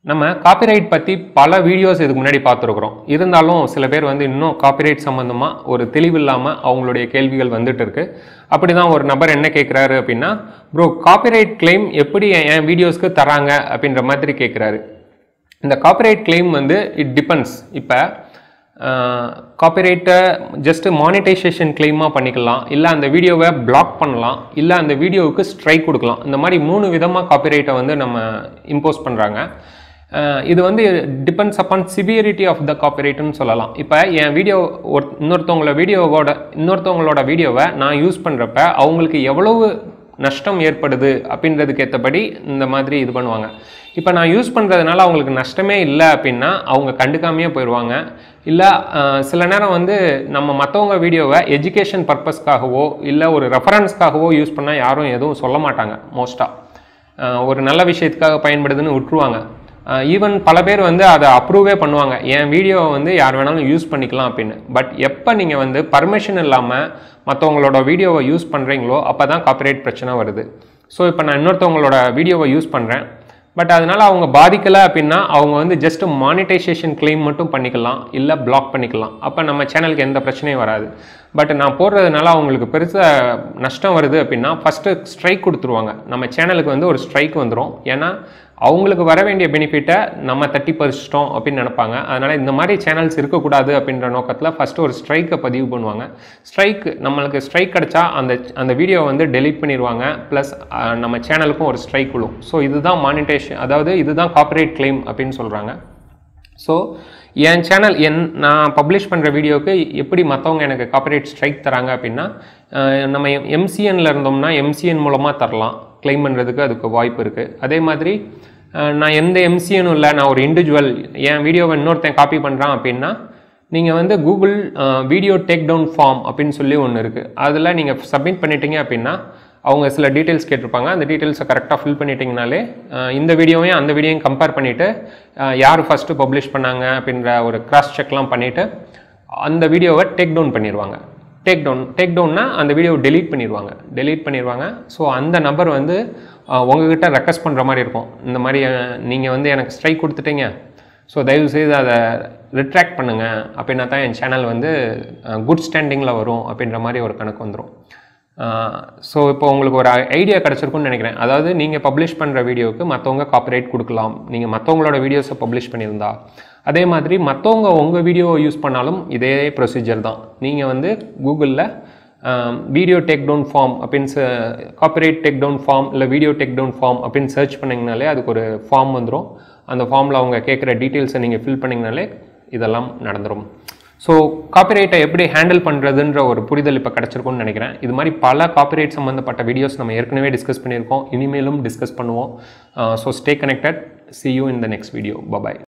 நம்ம காப்பிரைட் பற்றி பல வீடியோஸ் இதுக்கு முன்னாடி பார்த்துருக்குறோம் இருந்தாலும் சில பேர் வந்து இன்னும் காப்பிரைட் சம்மந்தமாக ஒரு தெளிவு இல்லாமல் அவங்களுடைய கேள்விகள் வந்துட்டு இருக்கு அப்படி தான் ஒரு நபர் என்ன கேட்குறாரு அப்படின்னா ப்ரோ காப்பிரைட் கிளைம் எப்படி என் என் வீடியோஸ்க்கு தராங்க அப்படின்ற மாதிரி கேட்குறாரு இந்த காப்பிரைட் கிளைம் வந்து இட் டிபெண்ட்ஸ் இப்போ காப்பிரைட்டை ஜஸ்ட் மானிட்டைசேஷன் கிளைமாக பண்ணிக்கலாம் இல்லை அந்த வீடியோவை பிளாக் பண்ணலாம் இல்லை அந்த வீடியோவுக்கு ஸ்ட்ரைக் கொடுக்கலாம் இந்த மாதிரி மூணு விதமாக காப்பிரைட்டை வந்து நம்ம இம்போஸ் பண்ணுறாங்க இது வந்து depends upon severity of the காப்பிரைட்னு சொல்லலாம் இப்போ என் வீடியோ ஒரு இன்னொருத்தவங்களோட வீடியோவோட இன்னொருத்தவங்களோட வீடியோவை நான் யூஸ் பண்ணுறப்ப அவங்களுக்கு எவ்வளவு நஷ்டம் ஏற்படுது அப்படின்றதுக்கு ஏற்றபடி இந்த மாதிரி இது பண்ணுவாங்க இப்போ நான் யூஸ் பண்ணுறதுனால அவங்களுக்கு நஷ்டமே இல்லை அப்படின்னா அவங்க கண்டுக்காமையே போயிடுவாங்க இல்லை சில நேரம் வந்து நம்ம மற்றவங்க வீடியோவை எஜுகேஷன் பர்பஸ்க்காகவோ இல்லை ஒரு ரெஃபரன்ஸ்க்காகவோ யூஸ் பண்ணால் யாரும் எதுவும் சொல்ல மாட்டாங்க மோஸ்ட்டாக ஒரு நல்ல விஷயத்துக்காக பயன்படுதுன்னு விட்டுருவாங்க ஈவன் பல பேர் வந்து அதை அப்ரூவே பண்ணுவாங்க என் வீடியோவை வந்து யார் வேணாலும் யூஸ் பண்ணிக்கலாம் அப்படின்னு பட் எப்போ நீங்கள் வந்து பர்மிஷன் இல்லாமல் மற்றவங்களோட வீடியோவை யூஸ் பண்ணுறீங்களோ அப்போ தான் காப்பிரைட் பிரச்சனை வருது ஸோ இப்போ நான் இன்னொருத்தவங்களோட வீடியோவை யூஸ் பண்ணுறேன் பட் அதனால் அவங்க பாதிக்கலை அப்படின்னா அவங்க வந்து ஜஸ்ட் மானிட்டைசேஷன் கிளைம் மட்டும் பண்ணிக்கலாம் இல்லை பிளாக் பண்ணிக்கலாம் அப்போ நம்ம சேனலுக்கு எந்த பிரச்சனையும் வராது பட் நான் போடுறதுனால அவங்களுக்கு பெருசாக நஷ்டம் வருது அப்படின்னா ஃபஸ்ட்டு ஸ்ட்ரைக் கொடுத்துருவாங்க நம்ம சேனலுக்கு வந்து ஒரு ஸ்ட்ரைக் வந்துடும் ஏன்னா அவங்களுக்கு வர வேண்டிய பெனிஃபிட்டை நம்ம தட்டி பறிச்சிட்டோம் அப்படின்னு நினைப்பாங்க அதனால் இந்த மாதிரி சேனல்ஸ் இருக்கக்கூடாது அப்படின்ற நோக்கத்தில் ஃபஸ்ட்டு ஒரு ஸ்ட்ரைக்கை பதிவு பண்ணுவாங்க ஸ்ட்ரைக் நம்மளுக்கு ஸ்ட்ரைக் கிடச்சா அந்த அந்த வீடியோவை வந்து டெலீட் பண்ணிடுவாங்க ப்ளஸ் நம்ம சேனலுக்கும் ஒரு ஸ்ட்ரைக் விழும் ஸோ இதுதான் மானிட்டேஷன் அதாவது இதுதான் காப்பரேட் கிளைம் அப்படின்னு சொல்கிறாங்க ஸோ என் சேனல் என் நான் பப்ளிஷ் பண்ணுற வீடியோவுக்கு எப்படி மற்றவங்க எனக்கு காப்பரேட் ஸ்ட்ரைக் தராங்க அப்படின்னா நம்ம எம்சிஎன்ல இருந்தோம்னா எம்சிஎன் மூலமாக தரலாம் கிளைம் பண்ணுறதுக்கு அதுக்கு வாய்ப்பு இருக்குது அதே மாதிரி நான் எந்த எம்சிஎனும் இல்லை நான் ஒரு இண்டிவிஜுவல் என் வீடியோவை இன்னொருத்தன் காப்பி பண்ணுறான் அப்படின்னா நீங்கள் வந்து Google video take down form அப்படின்னு சொல்லி ஒன்று இருக்குது அதில் நீங்கள் சப்மிட் பண்ணிட்டீங்க அப்படின்னா அவங்க சில டீட்டெயில்ஸ் கேட்டிருப்பாங்க அந்த டீட்டெயில்ஸை கரெக்டாக ஃபில் பண்ணிட்டீங்கனாலே இந்த வீடியோவையும் அந்த வீடியோவையும் கம்பேர் பண்ணிவிட்டு யார் ஃபஸ்ட்டு பப்ளிஷ் பண்ணாங்க அப்படின்ற ஒரு கிராஸ் செக்லாம் பண்ணிவிட்டு அந்த வீடியோவை டேக் டவுன் பண்ணிடுவாங்க டேக் டவுன் டேக் டவுன்னா அந்த வீடியோவை டெலீட் பண்ணிடுவாங்க டெலீட் பண்ணிடுவாங்க ஸோ அந்த நபர் வந்து உங்ககிட்ட ரெக்வஸ்ட் பண்ணுற மாதிரி இருக்கும் இந்த மாதிரி நீங்கள் வந்து எனக்கு ஸ்ட்ரைக் கொடுத்துட்டீங்க ஸோ தயவுசெய்து அதை ரிட்ராக்ட் பண்ணுங்கள் அப்படின்னா தான் என் சேனல் வந்து குட் ஸ்டாண்டிங்கில் வரும் அப்படின்ற மாதிரி ஒரு கணக்கு வந்துடும் ஸோ இப்போ உங்களுக்கு ஒரு ஐடியா கிடச்சிருக்குன்னு நினைக்கிறேன் அதாவது நீங்கள் பப்ளிஷ் பண்ணுற வீடியோவுக்கு மற்றவங்க காப்பரேட் கொடுக்கலாம் நீங்கள் மற்றவங்களோட வீடியோஸை பப்ளிஷ் பண்ணியிருந்தா அதே மாதிரி மற்றவங்க உங்கள் வீடியோவை யூஸ் பண்ணாலும் இதே ப்ரொசீஜர் தான் நீங்கள் வந்து கூகுளில் வீடியோ டேக் டவுன் ஃபார்ம் அப்படின்னு காப்பரேட் டேக் டவுன் ஃபார்ம் இல்லை வீடியோ டேக் டவுன் ஃபார்ம் அப்படின்னு சர்ச் பண்ணிங்கனாலே அதுக்கு ஒரு ஃபார்ம் வந்துடும் அந்த ஃபார்மில் அவங்க கேட்குற டீட்டெயில்ஸை நீங்கள் ஃபில் பண்ணிங்கனாலே இதெல்லாம் நடந்துடும் ஸோ காப்பிரைட்டை எப்படி ஹேண்டில் பண்ணுறதுன்ற ஒரு புரிதல் இப்போ கிடச்சிருக்கும்னு நினைக்கிறேன் இது மாதிரி பல காப்பிரைட் சம்மந்தப்பட்ட வீடியோஸ் நம்ம ஏற்கனவே டிஸ்கஸ் பண்ணியிருக்கோம் இனிமேலும் டிஸ்கஸ் பண்ணுவோம் so stay connected see you in the next video bye bye